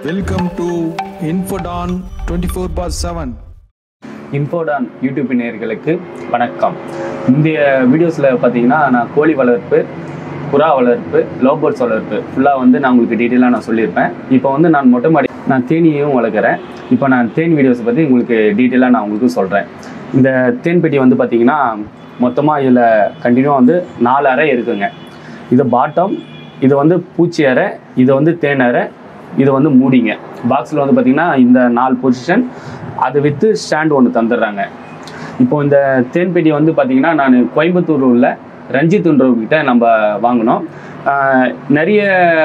Welcome to Infodon 24 bar 7. Infodon YouTube நேயர்களுக்கு வணக்கம் இந்த வீடியோஸில் பார்த்தீங்கன்னா நான் கோழி வளர்ப்பு புறா வளர்ப்பு லோபர்ட்ஸ் வளர்ப்பு ஃபுல்லாக வந்து நான் உங்களுக்கு டீட்டெயிலாக நான் சொல்லியிருப்பேன் இப்போ வந்து நான் மொட்டை மாடி நான் தேனியையும் வளர்க்குறேன் இப்போ நான் தேன் வீடியோஸை பற்றி உங்களுக்கு டீட்டெயிலாக நான் உங்களுக்கு சொல்கிறேன் இந்த தேன் பெட்டி வந்து பார்த்தீங்கன்னா மொத்தமாக இதில் கண்டினியூ வந்து நாலு அறை இருக்குங்க இது பாட்டம் இது வந்து பூச்சி அறை இது வந்து தேன் அறை இது வந்து மூடிங்க பாக்ஸில் வந்து பார்த்தீங்கன்னா இந்த நாலு பொசிஷன் அது வித்து ஸ்டாண்ட் ஒன்று தந்துடுறாங்க இப்போ இந்த தேன் பெட்டி வந்து பார்த்தீங்கன்னா நான் கோயம்புத்தூர் உள்ள ரஞ்சித்ன்றவர்கிட்ட நம்ம வாங்கினோம் ஆஹ் நிறைய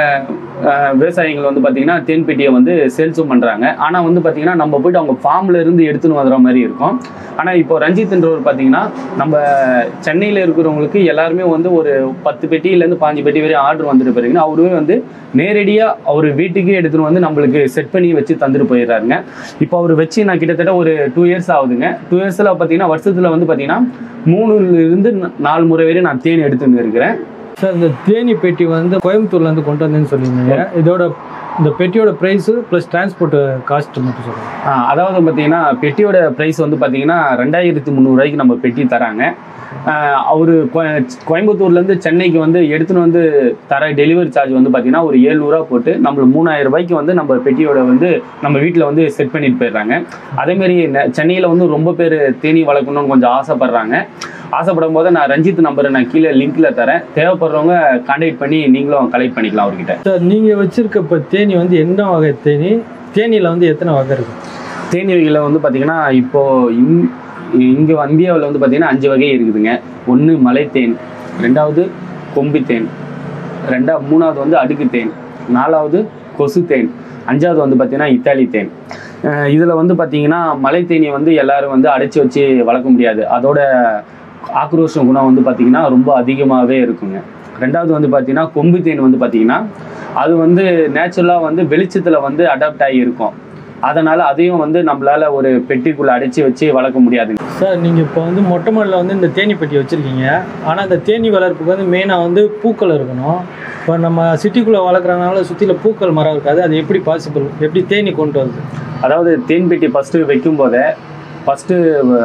ஆஹ் விவசாயிகள் வந்து பார்த்தீங்கன்னா தேன் பெட்டியை வந்து சேல்ஸும் பண்ணுறாங்க ஆனால் வந்து பார்த்தீங்கன்னா நம்ம போயிட்டு அவங்க ஃபார்ம்ல இருந்து எடுத்துன்னு வர மாதிரி இருக்கும் ஆனால் இப்போ ரஞ்சித்ன்றவர் பார்த்தீங்கன்னா நம்ம சென்னையில் இருக்கிறவங்களுக்கு எல்லாருமே வந்து ஒரு பத்து பெட்டியிலேருந்து பாஞ்சு பெட்டி வரையும் ஆர்டர் வந்துட்டு பிறகு அவருமே வந்து நேரடியாக அவர் வீட்டுக்கே எடுத்துன்னு வந்து நம்மளுக்கு செட் பண்ணி வச்சு தந்துட்டு போயிடுறாருங்க இப்போ அவர் வச்சு நான் கிட்டத்தட்ட ஒரு டூ இயர்ஸ் ஆகுதுங்க டூ இயர்ஸில் பார்த்தீங்கன்னா வருஷத்தில் வந்து பார்த்தீங்கன்னா மூணுல இருந்து ந- நாலு முறை வரையும் நான் தேன் எடுத்துன்னு இருக்கிறேன் சார் இந்த தேனி பெட்டி வந்து கோயம்புத்தூர்ல இருந்து கொண்டு வந்தேன்னு சொல்லியிருந்தீங்க இதோட இந்த பெட்டியோட ப்ரைஸு ப்ளஸ் டிரான்ஸ்போர்ட் காஸ்ட் மட்டும் சொல்லுங்கள் ஆ, அதாவது பார்த்தீங்கன்னா பெட்டியோட ப்ரைஸ் வந்து பார்த்தீங்கன்னா ரெண்டாயிரத்தி முந்நூறுரூவாய்க்கு நம்ம பெட்டி தராங்க அவர் கோயம்புத்தூர்லேருந்து சென்னைக்கு வந்து எடுத்துன்னு வந்து தர டெலிவரி சார்ஜ் வந்து பார்த்தீங்கன்னா ஒரு ஏழ்நூறுவா போட்டு நம்மளுக்கு மூணாயிரம் ரூபாய்க்கு வந்து நம்ம பெட்டியோட வந்து நம்ம வீட்டில் வந்து செட் பண்ணிட்டு போயிடுறாங்க அதேமாரி சென்னையில் வந்து ரொம்ப பேர் தேனி வளர்க்கணும்னு கொஞ்சம் ஆசைப்படுறாங்க ஆசைப்படும் போது நான் ரஞ்சித் நம்பரை நான் கீழே லிங்க்ல தரேன் தேவைப்படுறவங்க கான்டாக்ட் பண்ணி நீங்களும் கலெக்ட் பண்ணிக்கலாம் அவர்கிட்ட சார் நீங்கள் வச்சிருக்க இப்போ தேனி வந்து என்ன வகை தேனி தேனியில் வந்து எத்தனை வகை இருக்கு தேனி வகையில் வந்து பார்த்தீங்கன்னா இப்போ இங் இங்கே இந்தியாவில் வந்து பார்த்தீங்கன்னா அஞ்சு வகை இருக்குதுங்க ஒன்று மலைத்தேன் ரெண்டாவது கொம்பி தேன் ரெண்டா மூணாவது வந்து அடுக்கு தேன் நாலாவது கொசு தேன் அஞ்சாவது வந்து பார்த்தீங்கன்னா இத்தாலி தேன் இதில் வந்து பார்த்தீங்கன்னா மலை தேனியை வந்து எல்லாரும் வந்து அடைச்சி வச்சு வளர்க்க முடியாது அதோட ஆக்ரோஷ குணம் வந்து பார்த்தீங்கன்னா ரொம்ப அதிகமாகவே இருக்குங்க ரெண்டாவது வந்து பார்த்தீங்கன்னா கொம்பு தேன் வந்து பார்த்தீங்கன்னா அது வந்து நேச்சுரலாக வந்து வெளிச்சத்தில் வந்து அடாப்ட் ஆகி இருக்கும் அதனால் அதையும் வந்து நம்மளால ஒரு பெட்டிக்குள்ளே அடைச்சி வச்சு வளர்க்க முடியாதுங்க சார் நீங்கள் இப்போ வந்து மொட்டை மாடியில் வந்து இந்த தேனி பெட்டி வச்சுருக்கீங்க ஆனால் இந்த தேனி வளர்ப்புக்கு வந்து மெயினாக வந்து பூக்கள் இருக்கணும் இப்போ நம்ம சிட்டிக்குள்ளே வளர்க்குறதுனால சுற்றில பூக்கள் மரம் இருக்காது அது எப்படி பாசிபிள் எப்படி தேனி கொண்டு வருது அதாவது தேன் பெட்டி ஃபஸ்ட்டு வைக்கும் போதே ஃபஸ்ட்டு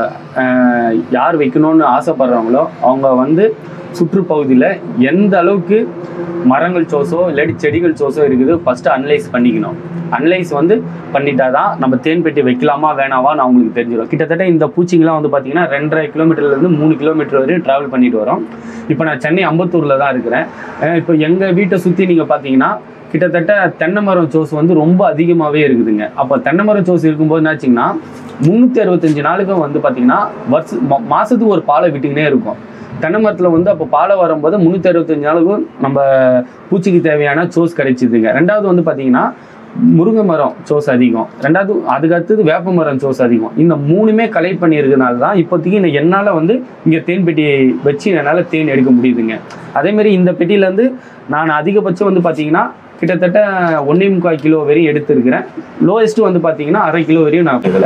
யார் வைக்கணும்னு ஆசைப்படுறாங்களோ அவங்க வந்து சுற்றுப்பகுதியில் எந்த அளவுக்கு மரங்கள் சோஸோ இல்லாட்டி செடிகள் சோஸோ இருக்குது ஃபஸ்ட்டு அனலைஸ் பண்ணிக்கணும் அனலைஸ் வந்து பண்ணிட்டா தான் நம்ம தேன் பெட்டி வைக்கலாமா வேணாவான்னு அவங்களுக்கு தெரிஞ்சிடும் கிட்டத்தட்ட இந்த பூச்சிங்கெல்லாம் வந்து பார்த்தீங்கன்னா ரெண்டரை கிலோமீட்டர்லேருந்து மூணு கிலோமீட்டர் வரையும் ட்ராவல் பண்ணிட்டு வரோம் இப்போ நான் சென்னை அம்பத்தூரில் தான் இருக்கிறேன் அஹ் இப்போ எங்கள் வீட்டை சுற்றி நீங்கள் பார்த்தீங்கன்னா கிட்டத்தட்ட தென்னை மரம் சோஸ் வந்து ரொம்ப அதிகமாகவே இருக்குதுங்க அப்போ தென்னை மரம் சோஸ் இருக்கும்போது என்னாச்சுங்கன்னா முந்நூற்றி அறுபத்தஞ்சு நாளுக்கும் வந்து பார்த்தீங்கன்னா வருஷ மா- மாசத்துக்கு ஒரு பாலை விட்டுக்கினே இருக்கும் தென்னை மரத்தில் வந்து அப்போ பாலை வரும்போது முந்நூற்றி அறுபத்தஞ்சு நாளுக்கும் நம்ம பூச்சிக்கு தேவையான சோஸ் கிடைச்சிதுங்க ரெண்டாவது வந்து பார்த்தீங்கன்னா முருங்கை மரம் சோஸ் அதிகம் ரெண்டாவது அதுக்கு அடுத்தது வேப்ப மரம் சோஸ் அதிகம் இந்த மூணுமே கலெக்ட் பண்ணியிருக்கனால தான் இப்போதைக்கு இந்த என்னால் வந்து இங்கே தேன் பெட்டி வச்சு என்னால் தேன் எடுக்க முடியுதுங்க அதேமாரி இந்த பெட்டியிலேருந்து நான் அதிகபட்சம் வந்து பார்த்தீங்கன்னா கிட்டத்தட்ட ஒன்றே முக்கால் கிலோ வரையும் எடுத்திருக்கிறேன் லோயஸ்ட்டு வந்து பார்த்தீங்கன்னா அரை கிலோ வரையும் நான் இதில்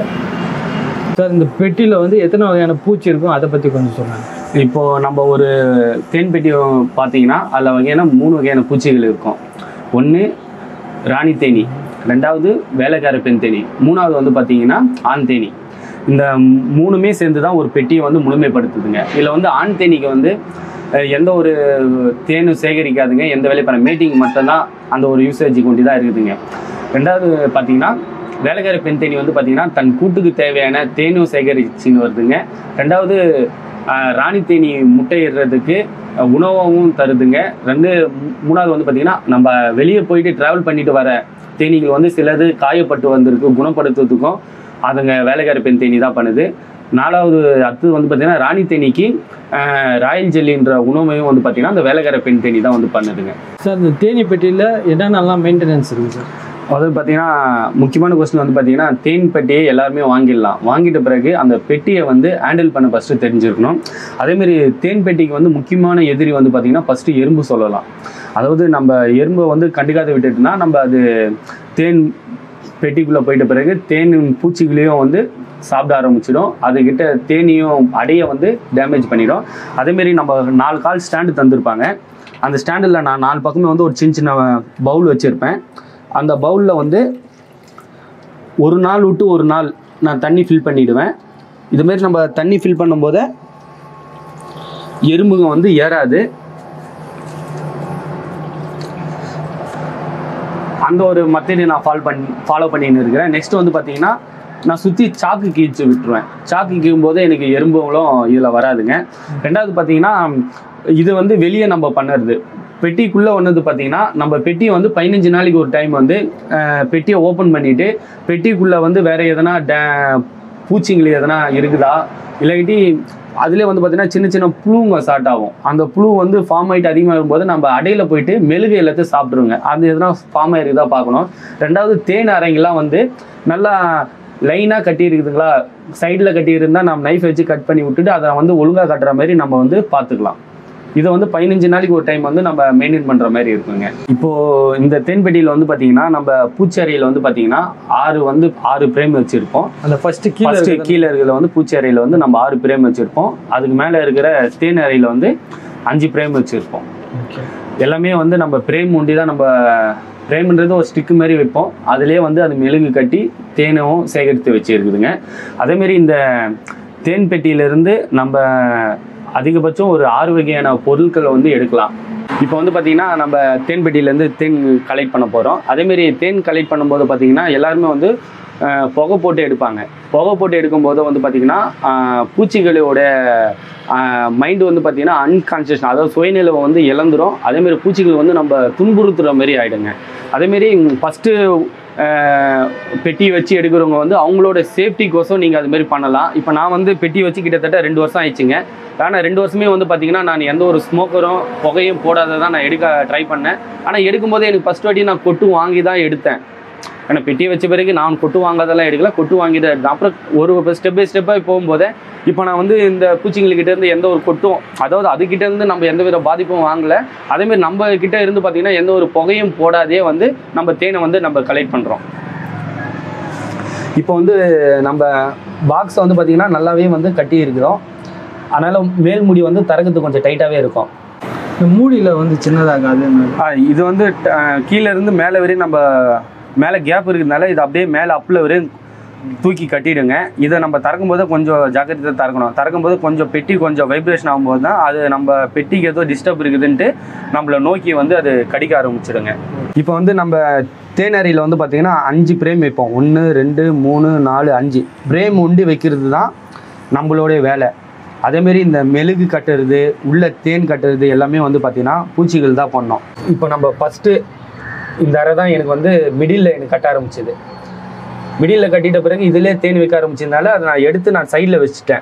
சார் இந்த பெட்டியில் வந்து எத்தனை வகையான பூச்சி இருக்கும் அதை பற்றி கொஞ்சம் சொல்லுங்கள் இப்போ நம்ம ஒரு தேன் பெட்டி பார்த்தீங்கன்னா அதில் வகையான மூணு வகையான பூச்சிகள் இருக்கும் ஒன்று ராணி தேனி ரெண்டாவது வேலைக்கார பெண் தேனி மூணாவது வந்து பார்த்தீங்கன்னா ஆண் தேனி இந்த மூணுமே சேர்ந்து தான் ஒரு பெட்டியை வந்து முழுமைப்படுத்துதுங்க இதில் வந்து ஆண் தேனிக்கு வந்து அஹ், எந்த ஒரு தேனும் சேகரிக்காதுங்க எந்த வேலையும் பண்ண மேட்டிங் மட்டும்தான் அந்த ஒரு யூசேஜ் கொண்டு தான் இருக்குதுங்க ரெண்டாவது பார்த்தீங்கன்னா வேலைக்கார பெண் தேனி வந்து பார்த்தீங்கன்னா தன் கூட்டுக்கு தேவையான தேனும் சேகரிச்சுன்னு வருதுங்க ரெண்டாவது ஆஹ், ராணி தேனி முட்டையிடுறதுக்கு அஹ், உணவாகவும் தருதுங்க ரெண்டு மூ- மூணாவது வந்து பார்த்தீங்கன்னா நம்ம வெளியே போயிட்டு ட்ராவல் பண்ணிட்டு வர தேனீகள் வந்து சிலது காயப்பட்டு வந்திருக்கு குணப்படுத்துறதுக்கும் அதுங்க வேலைக்கார பெண் தேனி தான் பண்ணுது நாலாவது அடுத்தது வந்து பார்த்தீங்கன்னா ராணி தேனிக்கு ஆஹ், ராயல் ஜெல்லின்ற உணவையும் வந்து பார்த்தீங்கன்னா அந்த வேலைக்கார பெண் தேனி தான் வந்து பண்ணுதுங்க சார் இந்த தேனி பெட்டியில் என்னென்னலாம் மெயின்டெனன்ஸ் இருக்குது சார் அதாவது பார்த்தீங்கன்னா முக்கியமான கொஸ்டின் வந்து பார்த்தீங்கன்னா தேன் பெட்டியை எல்லாருமே வாங்கிடலாம் வாங்கிட்ட பிறகு அந்த பெட்டியை வந்து ஹேண்டில் பண்ண ஃபஸ்ட்டு தெரிஞ்சிருக்கணும் அதேமாரி தேன் பெட்டிக்கு வந்து முக்கியமான எதிரி வந்து பார்த்தீங்கன்னா ஃபஸ்ட்டு எறும்பு சொல்லலாம் அதாவது நம்ம எறும்பை வந்து கண்டுக்காத விட்டுட்டுனா நம்ம அது தேன் பெட்டிக்குள்ளே போயிட்ட பிறகு தேன் பூச்சிகளையும் வந்து சாப்பிட ஆரம்பிச்சிடும் அதுக்கிட்ட தேனியும் அடைய வந்து டேமேஜ் பண்ணிடும் அதேமாரி நம்ம நாலு கால் ஸ்டாண்டு தந்திருப்பாங்க அந்த ஸ்டாண்டில் நான் நாலு பக்கமே வந்து ஒரு சின்ன சின்ன பவுல் வச்சுருப்பேன் அந்த பவுலில் வந்து ஒரு நாள் விட்டு ஒரு நாள் நான் தண்ணி ஃபில் பண்ணிடுவேன் இதுமாரி நம்ம தண்ணி ஃபில் பண்ணும்போது எறும்புங்க வந்து ஏறாது அந்த ஒரு மெத்தடை நான் ஃபாலோ பண்ணி ஃபாலோ பண்ணின்னு இருக்கிறேன் நெக்ஸ்ட் வந்து பார்த்தீங்கன்னா நான் சுற்றி சாக்கு கீச்சு விட்டுருவேன் சாக்கு கீக்கும் போது எனக்கு எறும்புகளும் இதில் வராதுங்க ரெண்டாவது பார்த்தீங்கன்னா இது வந்து வெளியே நம்ம பண்ணுறது பெட்டிக்குள்ளே ஒன்றது பார்த்தீங்கன்னா நம்ம பெட்டியை வந்து பதினஞ்சு நாளைக்கு ஒரு டைம் வந்து அஹ், பெட்டியை ஓப்பன் பண்ணிவிட்டு பெட்டிக்குள்ளே வந்து வேறு எதனா டே பூச்சிங்களி எதனா இருக்குதா இல்லாட்டி அதுலேயே வந்து பார்த்தீங்கன்னா சின்ன சின்ன புழுங்க ஸ்டார்ட் ஆகும் அந்த புழு வந்து ஃபார்ம் ஆகிட்டு அதிகமாக இருக்கும்போது நம்ம அடையில் போயிட்டு மெழுகு எல்லாத்தையும் சாப்பிட்ருங்க அது எதனா ஃபார்ம் ஆகிருக்குதா பார்க்கணும் ரெண்டாவது தேன் அறைங்கெல்லாம் வந்து நல்லா லைனாக கட்டி இருக்குதுங்களா சைடில் கட்டி இருந்தால் நம்ம நைஃப் வச்சு கட் பண்ணி விட்டுட்டு அதை வந்து ஒழுங்காக கட்டுற மாதிரி நம்ம வந்து பார்த்துக்கலாம் இதை வந்து பதினஞ்சு நாளைக்கு ஒரு டைம் வந்து நம்ம மெயின்டைன் பண்ணுற மாதிரி இருக்குங்க இப்போ இந்த தேன்பெட்டியில் வந்து பார்த்தீங்கன்னா நம்ம பூச்செறியில் வந்து பார்த்தீங்கன்னா ஆறு வந்து ஆறு பிரேம் வச்சுருப்போம் அந்த ஃபர்ஸ்ட் கீழே ஃபர்ஸ்ட் இருக்கிறது- கீழே இருக்கிறதுல வந்து பூச்சி அறையில் வந்து நம்ம ஆறு பிரேம் வச்சுருப்போம் அதுக்கு மேலே இருக்கிற தேன் அறையில் வந்து அஞ்சு பிரேம் வச்சுருப்போம் Okay. எல்லாமே வந்து நம்ம பிரேம் ஒண்டி தான் நம்ம பிரேம்ன்றது ஒரு ஸ்டிக்கு மாதிரி வைப்போம் அதுலேயே வந்து அது மெழுகு கட்டி தேனும் சேகரித்து வச்சுருக்குதுங்க அதேமாரி இந்த தேன் பெட்டியிலேருந்து நம்ம அதிகபட்சம் ஒரு ஆறு வகையான பொருட்களை வந்து எடுக்கலாம் இப்போ வந்து பார்த்தீங்கன்னா நம்ம தேன் பெட்டியிலேருந்து தேன் கலெக்ட் பண்ண போகிறோம் அதேமாரி தேன் கலெக்ட் பண்ணும்போது பார்த்தீங்கன்னா எல்லாருமே வந்து அஹ், புகை போட்டு எடுப்பாங்க புகை போட்டு எடுக்கும்போது வந்து பார்த்தீங்கன்னா அஹ், பூச்சிகளோட மைண்டு வந்து பார்த்தீங்கன்னா அன்கான்ஷியஸ் அதாவது சுயநிலைவை வந்து இழந்துரும் அதேமாரி பூச்சிகள் வந்து நம்ம துன்புறுத்துற மாதிரி ஆகிடுங்க அதேமாரி ஃபஸ்ட்டு பெட்டி வச்சு எடுக்கிறவங்க வந்து அவங்களோட சேஃப்டிக்கோசம் நீங்கள் அது மாதிரி பண்ணலாம் இப்போ நான் வந்து பெட்டி வச்சு கிட்டத்தட்ட ரெண்டு வருஷம் ஆயிடுச்சுங்க ஆனால் ரெண்டு வருஷமே வந்து பார்த்தீங்கன்னா நான் எந்த ஒரு ஸ்மோக்கரும் புகையும் போடாத தான் நான் எடுக்க ட்ரை பண்ணேன் ஆனால் எடுக்கும்போது எனக்கு ஃபஸ்ட் வாட்டி நான் கொட்டு வாங்கி தான் எடுத்தேன் ஏன்னா பெட்டி வச்ச பிறகு நான் கொட்டு வாங்காதெல்லாம் எடுக்கல கொட்டு வாங்கி தான் எடுத்தேன் அப்புறம் ஒரு ஸ்டெப் பை ஸ்டெப்பாக போகும்போதே இப்போ நான் வந்து இந்த பூச்சிங்கள்கிட்ட இருந்து எந்த ஒரு கொட்டும் அதாவது அதுகிட்ட இருந்து நம்ம எந்த வித பாதிப்பும் வாங்கல அதேமாரி நம்ம கிட்ட இருந்து பார்த்தீங்கன்னா எந்த ஒரு புகையும் போடாதே வந்து நம்ம தேனை வந்து நம்ம கலெக்ட் பண்ணுறோம் இப்போ வந்து நம்ம பாக்ஸை வந்து பார்த்தீங்கன்னா நல்லாவே வந்து கட்டி இருக்கிறோம் அதனால மேல் முடி வந்து தரக்குறது கொஞ்சம் டைட்டாகவே இருக்கும் இந்த மூடியில வந்து சின்னதாகாது ஆ, இது வந்து அஹ், கீழ இருந்து மேலே வரையும் நம்ம மேலே கேப் இருக்கிறதுனால இது அப்படியே மேலே அப்பில் வரையும் தூக்கி கட்டிடுங்க இதை நம்ம திறக்கும் போது கொஞ்சம் ஜாக்கிரதை திறக்கணும் திறக்கும் போது கொஞ்சம் பெட்டி கொஞ்சம் வைப்ரேஷன் ஆகும்போது தான் அது நம்ம பெட்டிக்கு ஏதோ டிஸ்டர்ப் இருக்குதுன்ட்டு நம்மளை நோக்கி வந்து அது கடிக்க ஆரம்பிச்சிடுங்க இப்போ வந்து நம்ம தேனரியில் வந்து பார்த்தீங்கன்னா அஞ்சு பிரேம் வைப்போம் ஒன்று ரெண்டு மூணு நாலு அஞ்சு பிரேம் உண்டு வைக்கிறது தான் நம்மளுடைய வேலை அதேமாரி இந்த மெழுகு கட்டுறது உள்ள தேன் கட்டுறது எல்லாமே வந்து பார்த்தீங்கன்னா பூச்சிகள் தான் பண்ணோம் இப்போ நம்ம ஃபஸ்ட்டு இந்த அறை தான் எனக்கு வந்து மிடில் எனக்கு கட்ட ஆரம்பிச்சது மிடில் கட்டிட்ட பிறகு இதிலே தேன் வைக்க ஆரம்பிச்சதுனால அதை நான் எடுத்து நான் சைடில் வச்சுட்டேன்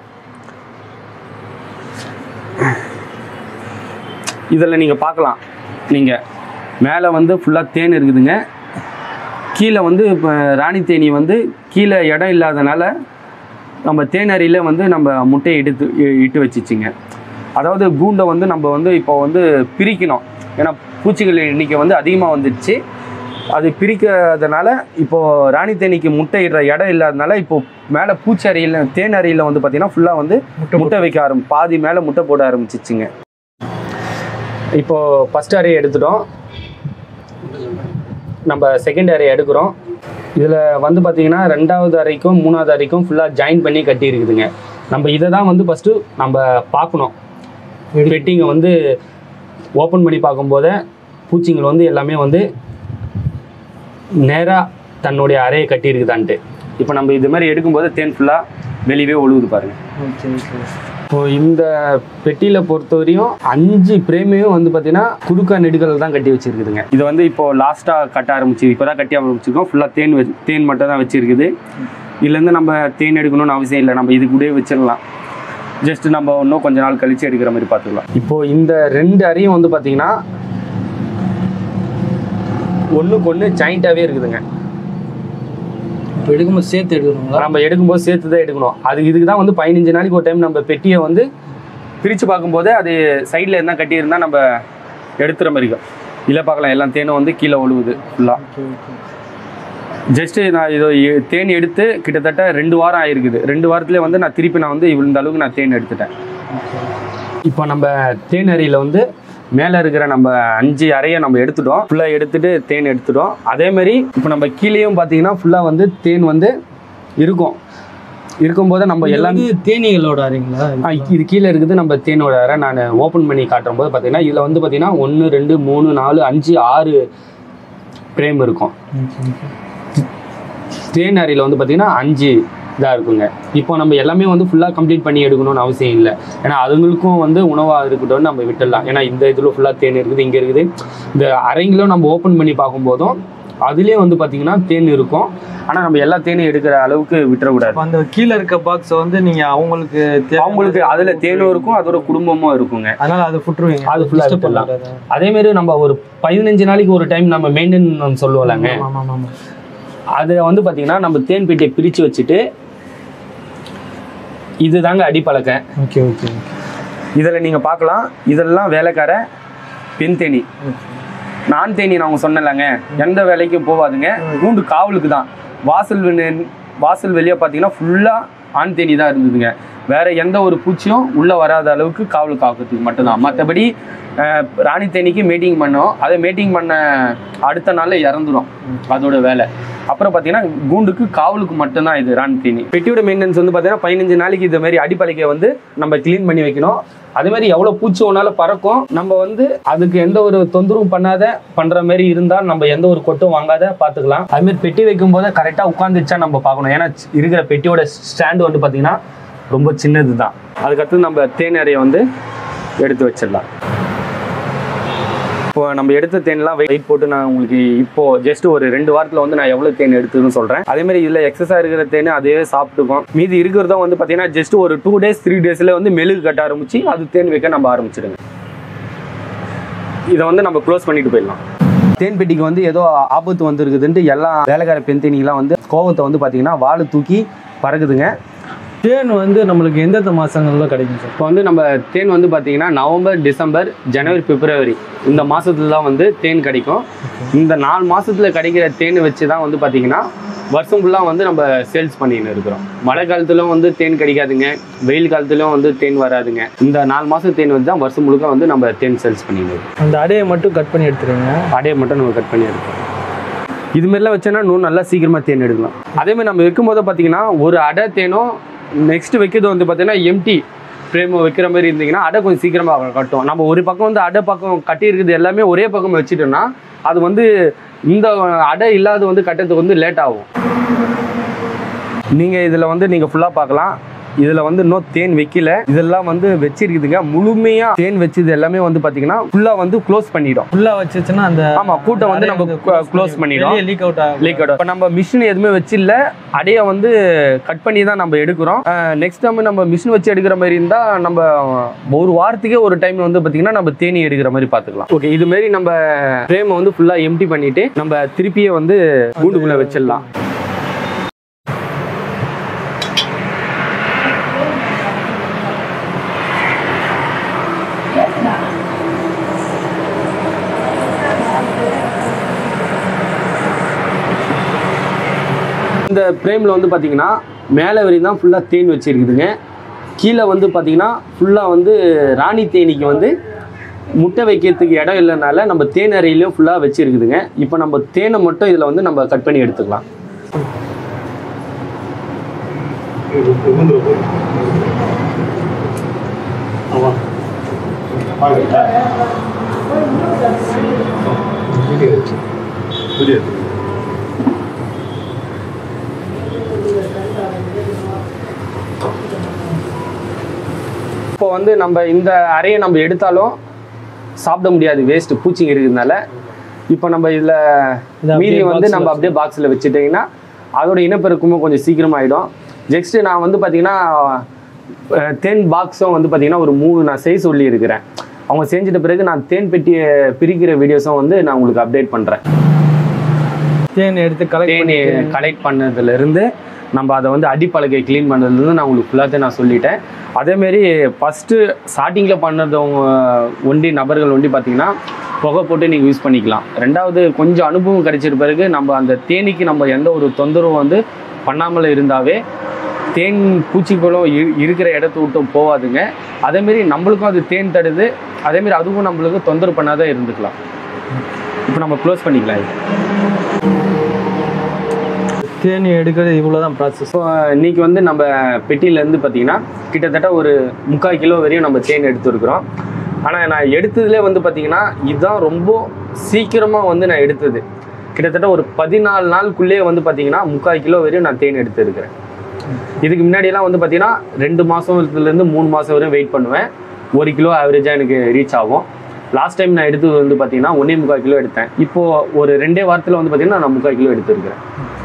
இதில் நீங்கள் பார்க்கலாம் நீங்கள் மேலே வந்து ஃபுல்லாக தேன் இருக்குதுங்க கீழே வந்து இப்போ ராணி தேனி வந்து கீழே இடம் இல்லாதனால நம்ம தேனறியில் வந்து நம்ம முட்டையை எடுத்து இ- இட்டு வச்சிச்சிங்க அதாவது கூண்டை வந்து நம்ம வந்து இப்போ வந்து பிரிக்கணும் ஏன்னா பூச்சிகள் எண்ணிக்கை வந்து அதிகமாக வந்துடுச்சு அது பிரிக்காதனால இப்போ ராணி தேனிக்கு முட்டை இடுற இடம் இல்லாதனால இப்போ மேலே பூச்சி அறையில் தேன் அறையில் வந்து பார்த்தீங்கன்னா ஃபுல்லாக வந்து முட்டை வைக்க ஆரம்பி பாதி மேலே முட்டை போட ஆரம்பிச்சிச்சுங்க இப்போ ஃபஸ்ட் அறையை எடுத்துட்டோம் நம்ம செகண்ட் அறை எடுக்கிறோம் இதில் வந்து பார்த்தீங்கன்னா ரெண்டாவது அறைக்கும் மூணாவது அறைக்கும் ஃபுல்லாக ஜாயின் பண்ணி கட்டி இருக்குதுங்க நம்ம இதை தான் வந்து ஃபஸ்ட்டு நம்ம பார்க்கணும் பெட்டிங்கை வந்து ஓப்பன் பண்ணி பார்க்கும்போதே பூச்சிங்கள் வந்து எல்லாமே வந்து நேராக தன்னுடைய அறையை கட்டி இருக்குதான்ட்டு இப்போ நம்ம இது மாதிரி எடுக்கும்போது தேன் ஃபுல்லாக வெளியவே ஒழுகுது பாருங்க ஓகே ஓகே இப்போ இந்த பெட்டியில் பொறுத்தவரையும் அஞ்சு பிரேமையும் வந்து பார்த்தீங்கன்னா குறுக்கா நெடுகள் தான் கட்டி வச்சிருக்குதுங்க இது வந்து இப்போ லாஸ்ட்டாக கட்ட ஆரம்பிச்சு இப்போ தான் கட்டி ஆரம்பிச்சிருக்கோம் ஃபுல்லாக தேன் வச்சு தேன் மட்டும் தான் வச்சிருக்குது இதுலேருந்து நம்ம தேன் எடுக்கணும்னு அவசியம் இல்லை நம்ம இது கூடயே வச்சிடலாம் ஜஸ்ட் நம்ம இன்னும் கொஞ்ச நாள் கழிச்சு எடுக்கிற மாதிரி பார்த்துக்கலாம் இப்போ இந்த ரெண்டு அறையும் வந்து பார்த்தீங்கன்னா ஒன்றுக்கு ஒன்று ஜாயிண்ட்டாகவே இருக்குதுங்க இப்போ எடுக்கும்போது சேர்த்து எடுக்கணுங்களா நம்ம எடுக்கும்போது சேர்த்து தான் எடுக்கணும் அது இதுக்கு தான் வந்து பதினஞ்சு நாளைக்கு ஒரு டைம் நம்ம பெட்டியை வந்து பிரித்து பார்க்கும்போது அது சைடில் என்ன கட்டியிருந்தா நம்ம எடுத்துகிற மாதிரி இருக்கும் இல்லை பார்க்கலாம் எல்லாம் தேனும் வந்து கீழே ஒழுகுது ஃபுல்லாக ஓகே ஓகே ஜஸ்ட்டு நான் இதை எ- தேன் எடுத்து கிட்டத்தட்ட ரெண்டு வாரம் ஆயிருக்குது ரெண்டு வாரத்துலேயே வந்து நான் திருப்பி நான் வந்து இவ்வளோ அளவுக்கு நான் தேன் எடுத்துட்டேன் இப்போ நம்ம தேன் அறையில் வந்து மேலே இருக்கிற நம்ம அஞ்சு அறையை நம்ம எடுத்துட்டோம் ஃபுல்லாக எடுத்துட்டு தேன் எடுத்துட்டோம் அதேமாரி இப்போ நம்ம கீழேயும் பார்த்தீங்கன்னா ஃபுல்லாக வந்து தேன் வந்து இருக்கும் இருக்கும்போது நம்ம இது எல்லாமே வந்து தேனீகளோட அறைங்களா ஆ, இது கீழே இருக்குது நம்ம தேனோட அறை நான் ஓப்பன் பண்ணி காட்டும் போது பார்த்தீங்கன்னா இதில் வந்து பார்த்தீங்கன்னா ஒன்று ரெண்டு மூணு நாலு அஞ்சு ஆறு ஃப்ரேம் இருக்கும் தேன் அறையில் வந்து பார்த்தீங்கன்னா அஞ்சு இதாக இருக்குங்க இப்போ நம்ம எல்லாமே வந்து ஃபுல்லாக கம்ப்ளீட் பண்ணி எடுக்கணும்னு அவசியம் இல்லை ஏன்னா அதுங்களுக்கும் வந்து உணவாக இருக்கட்டும்னு நம்ம விட்டுடலாம் ஏன்னா இந்த இதில் ஃபுல்லாக தேன் இருக்குது இங்கே இருக்குது இந்த அறைங்களும் நம்ம ஓப்பன் பண்ணி பார்க்கும்போதும் அதுலேயே வந்து பார்த்தீங்கன்னா தேன் இருக்கும் ஆனால் நம்ம எல்லா தேனையும் எடுக்கிற அளவுக்கு விட்டுறக்கூடாது அப்ப அந்த கீழே இருக்க பாக்ஸை வந்து நீங்க அவங்களுக்கு தேவை- அவங்களுக்கு அதில் தேனும் இருக்கும் அதோட குடும்பமும் இருக்குங்க அதனால அதை விட்டுருவீங்க அது full ஆ Disturb விட்டுடலாம். பண்ணக்கூடாது. அதே மாதிரி நம்ம ஒரு பதினஞ்சு நாளைக்கு ஒரு டைம் நம்ம மெயின்டைன் சொல்லுவோம்லங்க ஆமா, ஆமா, ஆமா. அதை வந்து பார்த்தீங்கன்னா நம்ம தேன் பெட்டியை பிரித்து வச்சுட்டு இதுதாங்க அடிப்பழக்க ஓகே ஓகே ஓகே இதில் நீங்கள் பார்க்கலாம் இதெல்லாம் வேலைக்கார பெண் தேனி நான் தேனி நான் அவங்க சொன்னேன்லங்க எந்த வேலைக்கும் போகாதுங்க கூண்டு காவலுக்கு தான் வாசல் வெளி- வாசல் வெளியே பார்த்தீங்கன்னா ஃபுல்லாக ஆண் தேனி தான் இருந்ததுங்க வேற எந்த ஒரு பூச்சியும் உள்ளே வராத அளவுக்கு காவல் காக்கிறதுக்கு மட்டும்தான் மற்றபடி ராணி தேனிக்கு மீட்டிங் பண்ணோம் அதை மீட்டிங் பண்ண அடுத்த நாளில் இறந்துடும் அதோட வேலை அப்புறம் பார்த்தீங்கன்னா கூண்டுக்கு காவலுக்கு மட்டும்தான் இது ராணி தேனி பெட்டியோட மெயின்டெனன்ஸ் வந்து பார்த்தீங்கன்னா பதினஞ்சு நாளைக்கு இது மாதிரி அடிப்படைக்கை வந்து நம்ம க்ளீன் பண்ணி வைக்கணும் அதே மாதிரி எவ்வளோ பூச்சி ஒன்னால பறக்கும் நம்ம வந்து அதுக்கு எந்த ஒரு தொந்தரவும் பண்ணாத பண்ற மாதிரி இருந்தால் நம்ம எந்த ஒரு கொட்டும் வாங்காத பார்த்துக்கலாம் அது மாதிரி பெட்டி வைக்கும் போது கரெக்டாக உட்காந்துச்சா நம்ம பார்க்கணும் ஏன்னா சி- இருக்கிற பெட்டியோட ஸ்டாண்டு வந்து பார்த்தீங்கன்னா ரொம்ப சின்னது தான் அதுக்கடுத்து நம்ம தேன் அறையை வந்து எடுத்து வச்சிடலாம் இப்போ நம்ம எடுத்த தேன்லாம் வெயிட் போட்டு நான் உங்களுக்கு இப்போ ஜஸ்ட் ஒரு ரெண்டு வாரத்தில் வந்து நான் எவ்வளோ தேன் எடுத்ததுன்னு சொல்கிறேன் அதே மாதிரி இதில் எக்ஸஸாக இருக்கிற தேன் அதே சாப்பிட்டுக்கும் மீதி இருக்கிறதும் வந்து பார்த்தீங்கன்னா ஜஸ்ட் ஒரு டூ டேஸ் த்ரீ டேஸில் வந்து மெழுகு கட்ட ஆரம்பிச்சு அது தேன் வைக்க நம்ம ஆரம்பிச்சிடுங்க இதை வந்து நம்ம க்ளோஸ் பண்ணிட்டு போயிடலாம் தேன் பெட்டிக்கு வந்து ஏதோ ஆபத்து வந்திருக்குதுன்ட்டு எல்லா வேலைக்கார பெண் தேனிகளாம் வந்து கோவத்தை வந்து பார்த்தீங்கன்னா வாழை தூக்கி பறக்குதுங்க தேன் வந்து நம்மளுக்கு எந்தெந்த மாசங்கள்ல கிடைக்கும் சார் இப்போ வந்து நம்ம தேன் வந்து பார்த்தீங்கன்னா நவம்பர் டிசம்பர் ஜனவரி பிப்ரவரி இந்த மாசத்துல தான் வந்து தேன் கிடைக்கும் இந்த நாலு மாசத்துல கிடைக்கிற தேன் வச்சு தான் வந்து பார்த்தீங்கன்னா வருஷம் ஃபுல்லாக வந்து நம்ம சேல்ஸ் பண்ணின்னு இருக்கிறோம் மழை காலத்துலும் வந்து தேன் கிடைக்காதுங்க வெயில் காலத்துலும் வந்து தேன் வராதுங்க இந்த நாலு மாசம் தேன் வந்து தான் வருஷம் முழுக்க வந்து நம்ம தேன் சேல்ஸ் பண்ணின்னு இருக்கோம் அந்த அடையை மட்டும் கட் பண்ணி எடுத்துருங்க அடையை மட்டும் நம்ம கட் பண்ணி எடுக்கிறோம் இது மாதிரிலாம் வச்சோன்னா இன்னும் நல்லா சீக்கிரமாக தேன் எடுக்கலாம் அதே மாதிரி நம்ம வைக்கும்போது பார்த்தீங்கன்னா ஒரு அடை தேனும் நெக்ஸ்ட் வைக்கிறது வந்து பார்த்தீங்கன்னா எம்டி ஃப்ரேம் வைக்கிற மாதிரி இருந்தீங்கன்னா அடை கொஞ்சம் சீக்கிரமாக கட்டும் நம்ம ஒரு பக்கம் வந்து அடை பக்கம் கட்டி இருக்குது எல்லாமே ஒரே பக்கம் வச்சுட்டோம்னா அது வந்து இந்த அடை இல்லாத வந்து கட்டுறதுக்கு வந்து லேட் ஆகும் நீங்கள் இதில் வந்து நீங்கள் ஃபுல்லாக பார்க்கலாம் இதில் வந்து இன்னும் தேன் வைக்கல இதெல்லாம் வந்து வச்சிருக்குதுங்க முழுமையாக தேன் வச்சது எல்லாமே வந்து பார்த்தீங்கன்னா ஃபுல்லாக வந்து க்ளோஸ் பண்ணிடும் ஃபுல்லா வச்சுச்சுன்னா அந்த ஆமா, கூட்டை வந்து நம்ம close பண்ணிடும். லீக் அவுட் ஆகும் லீக் அவுட் இப்போ நம்ம மிஷின் எதுவுமே வச்சு இல்ல அடைய வந்து கட் பண்ணி தான் நம்ம எடுக்கிறோம் நெக்ஸ்ட் டைம் நம்ம மிஷின் வச்சு எடுக்கிற மாதிரி இருந்தா நம்ம ஒரு வாரத்துக்கே ஒரு டைம் வந்து பாத்தீங்கன்னா நம்ம தேனி எடுக்கிற மாதிரி பாத்துக்கலாம் ஓகே இது மாதிரி நம்ம ஃப்ரேமை வந்து ஃபுல்லா எம்டி பண்ணிட்டு நம்ம திருப்பியே வந்து கூண்டுக்குள்ள வச்சிடலாம் இந்த ஃப்ரேமில் வந்து பார்த்தீங்கன்னா மேலே வரையும் தான் ஃபுல்லாக தேன் வச்சுருக்குதுங்க கீழே வந்து பார்த்தீங்கன்னா ஃபுல்லாக வந்து ராணி தேனிக்கு வந்து முட்டை வைக்கிறதுக்கு இடம் இல்லைனால நம்ம தேன் அறையிலையும் ஃபுல்லாக வச்சுருக்குதுங்க இப்போ நம்ம தேனை மட்டும் இதில் வந்து நம்ம கட் பண்ணி எடுத்துக்கலாம் இப்போ வந்து நம்ம இந்த அறையை நம்ம எடுத்தாலும் சாப்பிட முடியாது வேஸ்ட் பூச்சிங்க இருக்கிறதுனால இப்போ நம்ம இதில் இதை அப்படியே மீதி வந்து box ல நம்ம அப்படியே பாக்ஸில் வச்சுட்டிங்கன்னா அதோட இனப்பெருக்கமும் கொஞ்சம் சீக்கிரம் ஆகிடும் நெக்ஸ்ட் நான் வந்து பார்த்தீங்கன்னா அஹ், தேன் பாக்ஸும் வந்து பார்த்தீங்கன்னா ஒரு மூணு நான் செய்ய சொல்லி இருக்கிறேன் அவங்க செஞ்சிட்ட பிறகு நான் தேன் பெட்டியை பிரிக்கிற வீடியோஸும் வந்து நான் உங்களுக்கு அப்டேட் பண்ணுறேன் தேன் எடுத்து கலெக்ட் தேனி கலெக்ட் பண்ணதுலேருந்து நம்ம அதை வந்து அடிப்பலகை க்ளீன் பண்ணதுலேருந்து நான் உங்களுக்கு ஃபுல்லாத்தையும் நான் சொல்லிட்டேன் அதேமாரி ஃபஸ்ட்டு ஸ்டார்டிங்கில் பண்ணதவங்க ஒண்டி நபர்கள் ஒண்டி பார்த்தீங்கன்னா புகை போட்டு நீங்கள் யூஸ் பண்ணிக்கலாம் ரெண்டாவது கொஞ்சம் அனுபவம் கிடைச்சிட்ட பிறகு நம்ம அந்த தேனீக்கு நம்ம எந்த ஒரு தொந்தரவும் வந்து பண்ணாமல் இருந்தாவே தேன் பூச்சிகளும் இ- இருக்கிற இடத்த விட்டும் போகாதுங்க அதேமாரி நம்மளுக்கும் அது தேன் தடுது அதேமாரி அதுவும் நம்மளுக்கு தொந்தரவு பண்ணாத இருந்துக்கலாம் இப்போ நம்ம க்ளோஸ் பண்ணிக்கலாம் இது. தேனி எடுக்கிறது இவ்வளோதான் ப்ராசஸ் இப்போ இன்னைக்கு வந்து நம்ம பெட்டியிலேருந்து பார்த்தீங்கன்னா கிட்டத்தட்ட ஒரு முக்கால் கிலோ வரையும் நம்ம தேன் எடுத்துருக்குறோம் ஆனால் நான் எடுத்ததுலே வந்து பார்த்தீங்கன்னா இதுதான் ரொம்ப சீக்கிரமாக வந்து நான் எடுத்தது கிட்டத்தட்ட ஒரு பதினாலு நாளுக்குள்ளேயே வந்து பார்த்தீங்கன்னா முக்கால் கிலோ வரையும் நான் தேன் எடுத்துருக்கிறேன் இதுக்கு முன்னாடியெல்லாம் வந்து பார்த்தீங்கன்னா ரெண்டு மாதத்துலேருந்து மூணு மாதம் வரையும் வெயிட் பண்ணுவேன் ஒரு கிலோ ஆவரேஜாக எனக்கு ரீச் ஆகும் லாஸ்ட் டைம் நான் எடுத்தது வந்து பார்த்தீங்கன்னா ஒன்றே முக்கால் கிலோ எடுத்தேன் இப்போது ஒரு ரெண்டே வாரத்தில் வந்து பார்த்தீங்கன்னா நான் முக்கால் கிலோ எடுத்துருக்கிறேன்